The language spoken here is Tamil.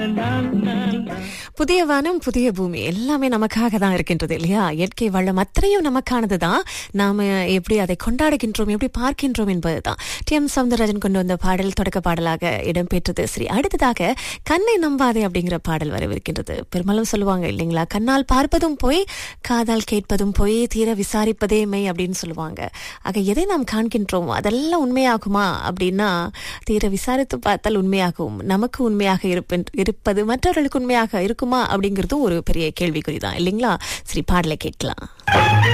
புதிய வானம் புதிய பூமி எல்லாமே நமக்காக தான் இருக்கின்றது இல்லையா இயற்கை வளம் அத்தனையும் நமக்கானது தான் நாம எப்படி அதை கொண்டாடுகின்றோம் எப்படி பார்க்கின்றோம் என்பதுதான் டி எம் சவுந்தரராஜன் கொண்டு வந்த பாடல் தொடக்க பாடலாக இடம்பெற்றது சரி அடுத்ததாக கண்ணை நம்பாதே அப்படிங்கிற பாடல் வரவிருக்கின்றது பெரும்பாலும் சொல்லுவாங்க இல்லைங்களா கண்ணால் பார்ப்பதும் போய் காதால் கேட்பதும் போய் தீர விசாரிப்பதே மெய் அப்படின்னு சொல்லுவாங்க ஆக எதை நாம் காண்கின்றோமோ அதெல்லாம் உண்மையாகுமா அப்படின்னா தீர விசாரித்து பார்த்தால் உண்மையாகும் நமக்கு உண்மையாக இருப்பென்- இருப்பது மற்றவர்களுக்கு உண்மையாக இருக்குமா அப்படிங்கிறதும் ஒரு பெரிய கேள்விக்குறி தான் இல்லைங்களா சரி பாடலை கேட்கலாம்